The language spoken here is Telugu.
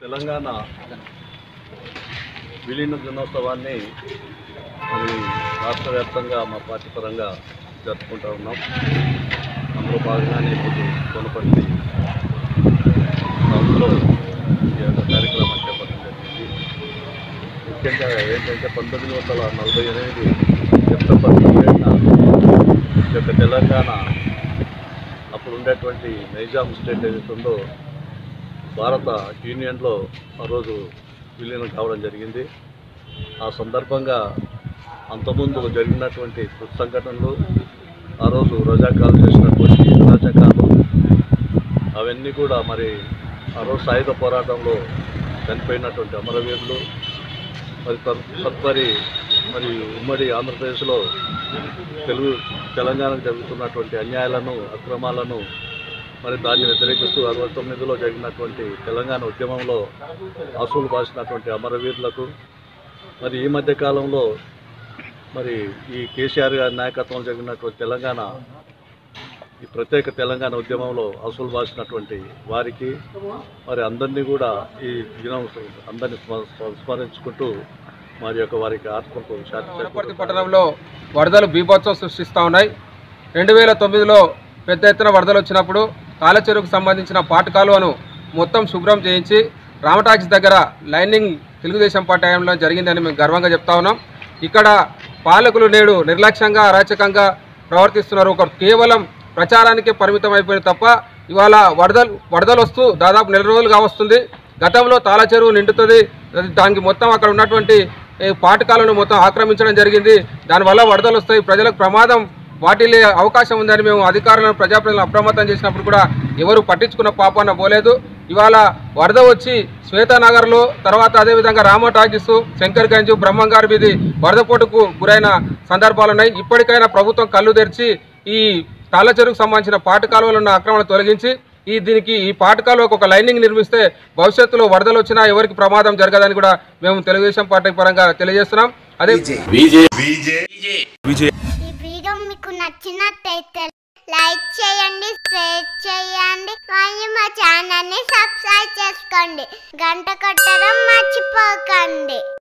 తెలంగాణ విలీన దినోత్సవాన్ని మరి రాష్ట్ర వ్యాప్తంగా మా పార్టీ పరంగా జరుపుకుంటూ ఉన్నాం అందులో భాగంగానే ఇప్పుడు కొనపల్లి టౌన్లో ఈ యొక్క కార్యక్రమం చేపట్టడం జరిగింది ముఖ్యంగా ఏంటంటే పంతొమ్మిది వందల నలభై ఎనిమిది సెప్టెంబర్ పదిహేడున ఈ యొక్క తెలంగాణ అప్పుడు ఉండేటువంటి నైజాం స్టేట్ ఏదైతే ఉందో భారత యూనియన్లో ఆ రోజు విలీనం కావడం జరిగింది ఆ సందర్భంగా అంతకుముందు జరిగినటువంటి సంఘటనలు ఆ రోజు రజాకాలు చేసినటువంటి అరాచకాలు అవన్నీ కూడా మరి ఆ రోజు సాయుధ పోరాటంలో చనిపోయినటువంటి అమరవీరులు మరి తద్- తదుపరి మరి ఉమ్మడి ఆంధ్రప్రదేశ్లో తెలుగు తెలంగాణకు జరుగుతున్నటువంటి అన్యాయాలను అక్రమాలను మరి దాన్ని వ్యతిరేకిస్తూ అరవై తొమ్మిదిలో జరిగినటువంటి తెలంగాణ ఉద్యమంలో అసూలు బాసినటువంటి అమరవీరులకు మరి ఈ మధ్య కాలంలో మరి ఈ కేసీఆర్ గారి నాయకత్వంలో జరిగినటువంటి తెలంగాణ ఈ ప్రత్యేక తెలంగాణ ఉద్యమంలో అసూలు బాసినటువంటి వారికి మరి అందరినీ కూడా ఈ దినం అందరినీ స్మ- స్మ- స్మరించుకుంటూ మరి యొక్క వారికి ఆత్మకు శాంతి వనపర్తి పట్టణంలో వరదలు బీభత్సం సృష్టిస్తూ ఉన్నాయి రెండు వేల తొమ్మిదిలో పెద్ద ఎత్తున వరదలు వచ్చినప్పుడు కాలచెరువుకు సంబంధించిన పాటు కాలువను మొత్తం శుభ్రం చేయించి రామటాక్స్ దగ్గర లైనింగ్ తెలుగుదేశం పార్టీ హయాంలో జరిగిందని మేము గర్వంగా చెప్తా ఉన్నాం ఇక్కడ పాలకులు నేడు నిర్లక్ష్యంగా అరాచకంగా ప్రవర్తిస్తున్నారు ఒక కేవలం ప్రచారానికి పరిమితం అయిపోయింది తప్ప ఇవాళ వరదలు వరదలు వస్తూ దాదాపు నెల రోజులుగా వస్తుంది గతంలో తాళ చెరువు నిండుతుంది అది దానికి మొత్తం అక్కడ ఉన్నటువంటి ఈ పాటకాలను మొత్తం ఆక్రమించడం జరిగింది దానివల్ల వరదలు వస్తాయి ప్రజలకు ప్రమాదం వాటిల్లే అవకాశం ఉందని మేము అధికారులను ప్రజాప్రతినిధులను అప్రమత్తం చేసినప్పుడు కూడా ఎవరు పట్టించుకున్న పాపాన పోలేదు ఇవాళ వరద వచ్చి శ్వేతానగర్లో తర్వాత అదేవిధంగా రామ టాకీసు శంకర్గంజ్ బ్రహ్మంగారి మీది వరద పోటుకు గురైన సందర్భాలు ఉన్నాయి ఇప్పటికైనా ప్రభుత్వం కళ్ళు తెరిచి ఈ తాళ్ళచెరుకు సంబంధించిన పాట కాలువలు ఉన్న ఆక్రమణ తొలగించి ఈ దీనికి ఈ పాట కాలువకు ఒక లైనింగ్ నిర్మిస్తే భవిష్యత్తులో వరదలు వచ్చినా ఎవరికి ప్రమాదం జరగదని కూడా మేము తెలుగుదేశం పార్టీ పరంగా తెలియజేస్తున్నాం అదే ఈ వీడియో మీకు నచ్చినట్టయితే లైక్ చేయండి షేర్ చేయండి మరియు మా ఛానల్ని సబ్స్క్రైబ్ చేసుకోండి గంట కొట్టడం మర్చిపోకండి